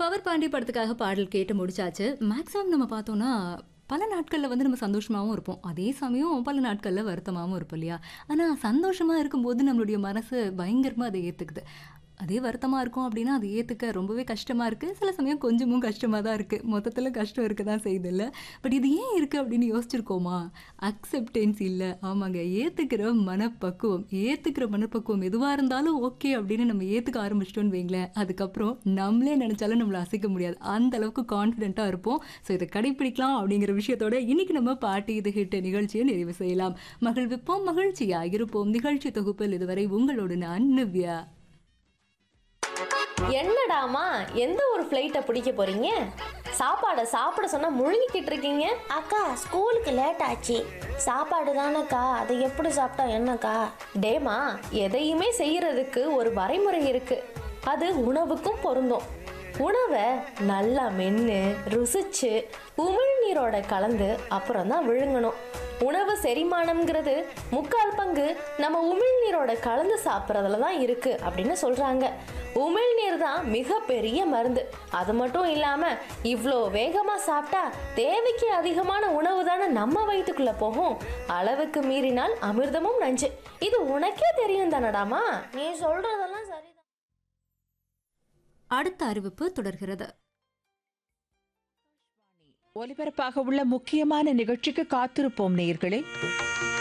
power Pandi படத்துக்காக பாடல் கேட்டு முடிச்சாச்சு மேக்ஸிமம் நம்ம பார்த்தோம்னா பல நாட்களில் வந்து நம்ம சந்தோஷமாகவும் இருப்போம் அதே சமயம் பல நாட்களில் வருத்தமாகவும் இருப்போம் இல்லையா ஆனால் சந்தோஷமாக இருக்கும்போது நம்மளுடைய மனசு பயங்கரமாக அதை ஏற்றுக்குது அதே வருத்தமாக இருக்கும் அப்படின்னா அதை ஏற்றுக்க ரொம்பவே கஷ்டமாக இருக்குது சில சமயம் கொஞ்சமும் கஷ்டமாக தான் இருக்குது மொத்தத்தில் கஷ்டம் இருக்க தான் செய்யுது இல்லை பட் இது ஏன் இருக்குது அப்படின்னு யோசிச்சிருக்கோமா அக்செப்டன்ஸ் இல்லை ஆமாங்க ஏற்றுக்கிற மனப்பக்குவம் ஏற்றுக்கிற மனப்பக்குவம் எதுவாக இருந்தாலும் ஓகே அப்படின்னு நம்ம ஏற்றுக்க ஆரம்பிச்சிட்டோன்னு வைங்களேன் அதுக்கப்புறம் நம்மளே நினச்சாலும் நம்மளை அசைக்க முடியாது அந்த அளவுக்கு கான்ஃபிடென்ட்டாக இருப்போம் ஸோ இதை கடைப்பிடிக்கலாம் அப்படிங்கிற விஷயத்தோட இன்னைக்கு நம்ம பாட்டி இது ஹிட் நிகழ்ச்சியை நிறைவு செய்யலாம் மகிழ்விப்போம் மகிழ்ச்சியாக இருப்போம் நிகழ்ச்சி தொகுப்பில் இதுவரை உங்களோடு நான் நிவ்யா என்னடாமா எந்த ஒரு ஃப்ளைட்டை பிடிக்க போறீங்க சாப்பாடை சாப்பிட சொன்னா முழுங்கிக்கிட்டு இருக்கீங்க அக்கா ஸ்கூலுக்கு லேட் ஆச்சு சாப்பாடு தானேக்கா அதை எப்படி சாப்பிட்டா என்னக்கா டேமா எதையுமே செய்யறதுக்கு ஒரு வரைமுறை இருக்கு அது உணவுக்கும் பொருந்தும் உணவை நல்லா மென்று ருசிச்சு உமிழ்நீரோட கலந்து அப்புறம் தான் விழுங்கணும் உணவு செரிமானம்ங்கிறது முக்கால் பங்கு நம்ம உமிழ்நீரோட கலந்து சாப்பிட்றதுல தான் இருக்கு அப்படின்னு சொல்றாங்க உமிழ்நீர் தான் மிகப்பெரிய மருந்து அது மட்டும் இல்லாம இவ்வளோ வேகமா சாப்பிட்டா தேவைக்கு அதிகமான உணவு தானே நம்ம வயிற்றுக்குள்ள போகும் அளவுக்கு மீறினால் அமிர்தமும் நஞ்சு இது உனக்கே தெரியும் தானடாமா நீ சொல்றதெல்லாம் சரிதான் அடுத்த அறிவிப்பு தொடர்கிறது ஒலிபரப்பாக உள்ள முக்கியமான நிகழ்ச்சிக்கு காத்திருப்போம் நேயர்களே